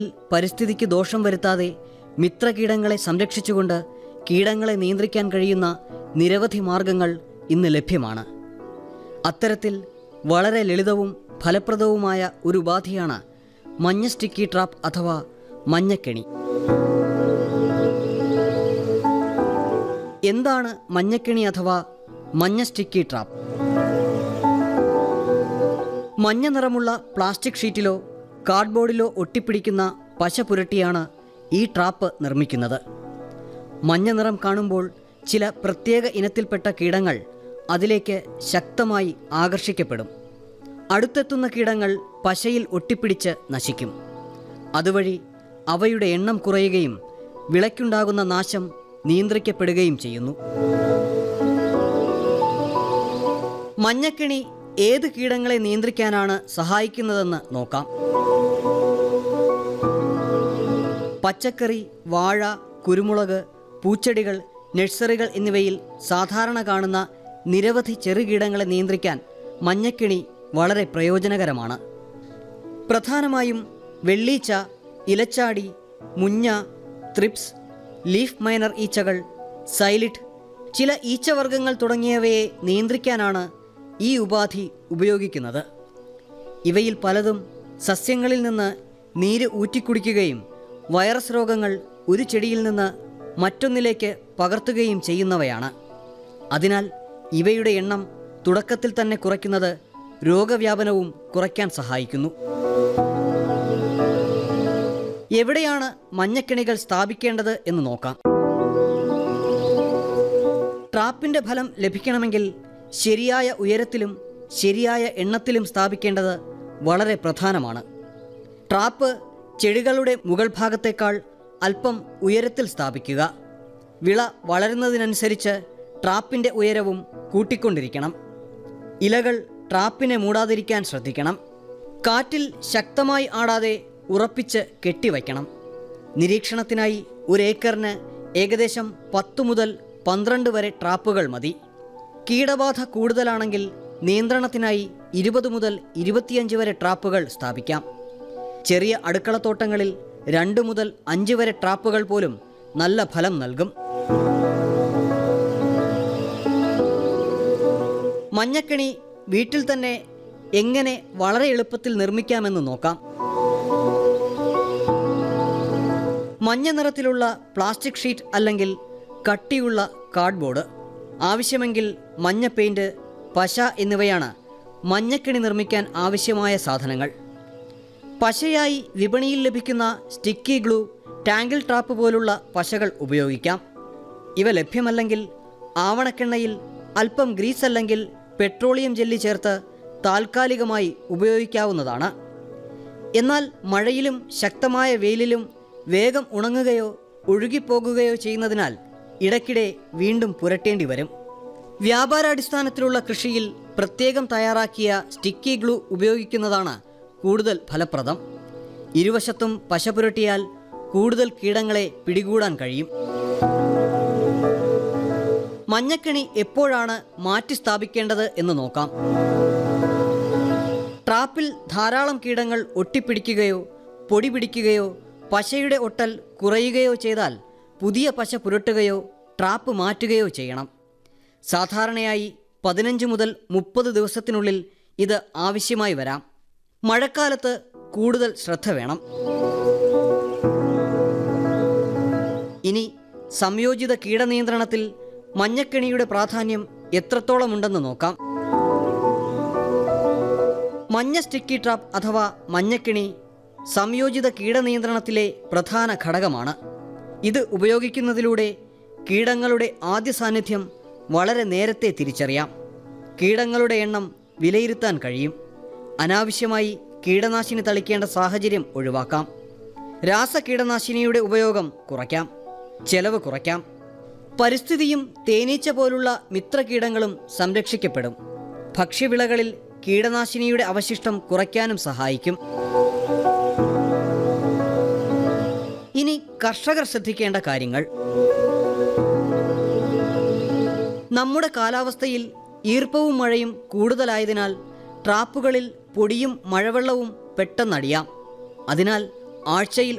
പരിസ്ഥിതിക്ക് ദോഷം വരുത്താതെ മിത്രകീടങ്ങളെ സംരക്ഷിച്ചുകൊണ്ട് കീടങ്ങളെ നിയന്ത്രിക്കാൻ കഴിയുന്ന നിരവധി മാർഗങ്ങൾ ഇന്ന് ലഭ്യമാണ് അത്തരത്തിൽ വളരെ ലളിതവും ഫലപ്രദവുമായ ഒരു ഉപാധിയാണ് മഞ്ഞ സ്റ്റിക്കി ട്രാപ്പ് അഥവാ മഞ്ഞക്കെണി എന്താണ് മഞ്ഞക്കെണി അഥവാ മഞ്ഞ സ്റ്റിക്കി ട്രാപ്പ് മഞ്ഞ നിറമുള്ള പ്ലാസ്റ്റിക് ഷീറ്റിലോ കാർഡ്ബോർഡിലോ ഒട്ടിപ്പിടിക്കുന്ന പശ പുരട്ടിയാണ് ഈ ട്രാപ്പ് നിർമ്മിക്കുന്നത് മഞ്ഞ നിറം കാണുമ്പോൾ ചില പ്രത്യേക ഇനത്തിൽപ്പെട്ട കീടങ്ങൾ അതിലേക്ക് ശക്തമായി ആകർഷിക്കപ്പെടും അടുത്തെത്തുന്ന കീടങ്ങൾ പശയിൽ ഒട്ടിപ്പിടിച്ച് നശിക്കും അതുവഴി അവയുടെ എണ്ണം കുറയുകയും വിളയ്ക്കുണ്ടാകുന്ന നാശം നിയന്ത്രിക്കപ്പെടുകയും ചെയ്യുന്നു മഞ്ഞക്കിണി ഏത് കീടങ്ങളെ നിയന്ത്രിക്കാനാണ് സഹായിക്കുന്നതെന്ന് നോക്കാം പച്ചക്കറി വാഴ കുരുമുളക് പൂച്ചെടികൾ നഴ്സറികൾ എന്നിവയിൽ സാധാരണ കാണുന്ന നിരവധി ചെറുകീടങ്ങളെ നിയന്ത്രിക്കാൻ മഞ്ഞക്കിണി വളരെ പ്രയോജനകരമാണ് പ്രധാനമായും വെള്ളീച്ച ഇലച്ചാടി മുഞ്ഞ ത്രിപ്സ് ലീഫ് മൈനർ ഈച്ചകൾ സൈലിറ്റ് ചില ഈച്ചവർഗ്ഗങ്ങൾ തുടങ്ങിയവയെ നിയന്ത്രിക്കാനാണ് ഈ ഉപാധി ഉപയോഗിക്കുന്നത് ഇവയിൽ പലതും സസ്യങ്ങളിൽ നിന്ന് നീര് ഊറ്റിക്കുടിക്കുകയും വൈറസ് രോഗങ്ങൾ ഒരു ചെടിയിൽ നിന്ന് മറ്റൊന്നിലേക്ക് പകർത്തുകയും ചെയ്യുന്നവയാണ് അതിനാൽ ഇവയുടെ എണ്ണം തുടക്കത്തിൽ തന്നെ കുറയ്ക്കുന്നത് രോഗവ്യാപനവും കുറയ്ക്കാൻ സഹായിക്കുന്നു എവിടെയാണ് മഞ്ഞക്കിണികൾ സ്ഥാപിക്കേണ്ടത് എന്ന് നോക്കാം ട്രാപ്പിന്റെ ഫലം ലഭിക്കണമെങ്കിൽ ശരിയായ ഉയരത്തിലും ശരിയായ എണ്ണത്തിലും സ്ഥാപിക്കേണ്ടത് വളരെ പ്രധാനമാണ് ട്രാപ്പ് ചെടികളുടെ മുകൾ ഭാഗത്തേക്കാൾ അല്പം ഉയരത്തിൽ സ്ഥാപിക്കുക വിള വളരുന്നതിനനുസരിച്ച് ട്രാപ്പിന്റെ ഉയരവും കൂട്ടിക്കൊണ്ടിരിക്കണം ഇലകൾ ട്രാപ്പിനെ മൂടാതിരിക്കാൻ ശ്രദ്ധിക്കണം കാറ്റിൽ ശക്തമായി ആടാതെ ഉറപ്പിച്ച് കെട്ടിവയ്ക്കണം നിരീക്ഷണത്തിനായി ഒരു ഏക്കറിന് ഏകദേശം പത്ത് മുതൽ പന്ത്രണ്ട് വരെ ട്രാപ്പുകൾ മതി കീടബാധ കൂടുതലാണെങ്കിൽ നിയന്ത്രണത്തിനായി ഇരുപത് മുതൽ ഇരുപത്തിയഞ്ച് വരെ ട്രാപ്പുകൾ സ്ഥാപിക്കാം ചെറിയ അടുക്കളത്തോട്ടങ്ങളിൽ രണ്ട് മുതൽ അഞ്ച് വരെ ട്രാപ്പുകൾ പോലും നല്ല ഫലം നൽകും മഞ്ഞക്കിണി വീട്ടിൽ തന്നെ എങ്ങനെ വളരെ എളുപ്പത്തിൽ നിർമ്മിക്കാമെന്ന് നോക്കാം മഞ്ഞ നിറത്തിലുള്ള പ്ലാസ്റ്റിക് ഷീറ്റ് അല്ലെങ്കിൽ കട്ടിയുള്ള കാർഡ്ബോർഡ് ആവശ്യമെങ്കിൽ മഞ്ഞ പെയിൻറ് പശ എന്നിവയാണ് മഞ്ഞക്കിണി നിർമ്മിക്കാൻ ആവശ്യമായ സാധനങ്ങൾ പശയായി വിപണിയിൽ ലഭിക്കുന്ന സ്റ്റിക്കി ഗ്ലൂ ടാങ്കിൾ ട്രാപ്പ് പോലുള്ള പശകൾ ഉപയോഗിക്കാം ഇവ ലഭ്യമല്ലെങ്കിൽ ആവണക്കെണ്ണയിൽ അല്പം ഗ്രീസ് അല്ലെങ്കിൽ പെട്രോളിയം ജെല്ലി ചേർത്ത് താൽക്കാലികമായി ഉപയോഗിക്കാവുന്നതാണ് എന്നാൽ മഴയിലും ശക്തമായ വെയിലിലും വേഗം ഉണങ്ങുകയോ ഒഴുകിപ്പോകുകയോ ചെയ്യുന്നതിനാൽ ഇടയ്ക്കിടെ വീണ്ടും പുരട്ടേണ്ടി വരും വ്യാപാരാടിസ്ഥാനത്തിലുള്ള കൃഷിയിൽ പ്രത്യേകം തയ്യാറാക്കിയ സ്റ്റിക്കി ഗ്ലൂ ഉപയോഗിക്കുന്നതാണ് കൂടുതൽ ഫലപ്രദം ഇരുവശത്തും പശ പുരട്ടിയാൽ കൂടുതൽ കീടങ്ങളെ പിടികൂടാൻ കഴിയും മഞ്ഞക്കിണി എപ്പോഴാണ് മാറ്റി സ്ഥാപിക്കേണ്ടത് എന്ന് നോക്കാം ട്രാപ്പിൽ ധാരാളം കീടങ്ങൾ ഒട്ടിപ്പിടിക്കുകയോ പൊടി പിടിക്കുകയോ പശയുടെ ഒട്ടൽ കുറയുകയോ ചെയ്താൽ പുതിയ പശ പുരട്ടുകയോ ട്രാപ്പ് മാറ്റുകയോ ചെയ്യണം സാധാരണയായി പതിനഞ്ച് മുതൽ മുപ്പത് ദിവസത്തിനുള്ളിൽ ഇത് ആവശ്യമായി വരാം മഴക്കാലത്ത് കൂടുതൽ ശ്രദ്ധ വേണം ഇനി സംയോജിത കീടനിയന്ത്രണത്തിൽ മഞ്ഞക്കെണിയുടെ പ്രാധാന്യം എത്രത്തോളമുണ്ടെന്ന് നോക്കാം മഞ്ഞ സ്റ്റിക്കി ട്രാപ്പ് അഥവാ മഞ്ഞക്കിണി സംയോജിത കീടനിയന്ത്രണത്തിലെ പ്രധാന ഘടകമാണ് ഇത് ഉപയോഗിക്കുന്നതിലൂടെ കീടങ്ങളുടെ ആദ്യ സാന്നിധ്യം വളരെ നേരത്തെ തിരിച്ചറിയാം കീടങ്ങളുടെ എണ്ണം വിലയിരുത്താൻ കഴിയും അനാവശ്യമായി കീടനാശിനി തളിക്കേണ്ട സാഹചര്യം ഒഴിവാക്കാം രാസ കീടനാശിനിയുടെ ഉപയോഗം കുറയ്ക്കാം ചെലവ് കുറയ്ക്കാം പരിസ്ഥിതിയും തേനീച്ച പോലുള്ള മിത്രകീടങ്ങളും സംരക്ഷിക്കപ്പെടും ഭക്ഷ്യവിളകളിൽ കീടനാശിനിയുടെ അവശിഷ്ടം കുറയ്ക്കാനും സഹായിക്കും ഇനി കർഷകർ ശ്രദ്ധിക്കേണ്ട കാര്യങ്ങൾ നമ്മുടെ കാലാവസ്ഥയിൽ ഈർപ്പവും മഴയും കൂടുതലായതിനാൽ ട്രാപ്പുകളിൽ പൊടിയും മഴവെള്ളവും പെട്ടെന്നടിയാം അതിനാൽ ആഴ്ചയിൽ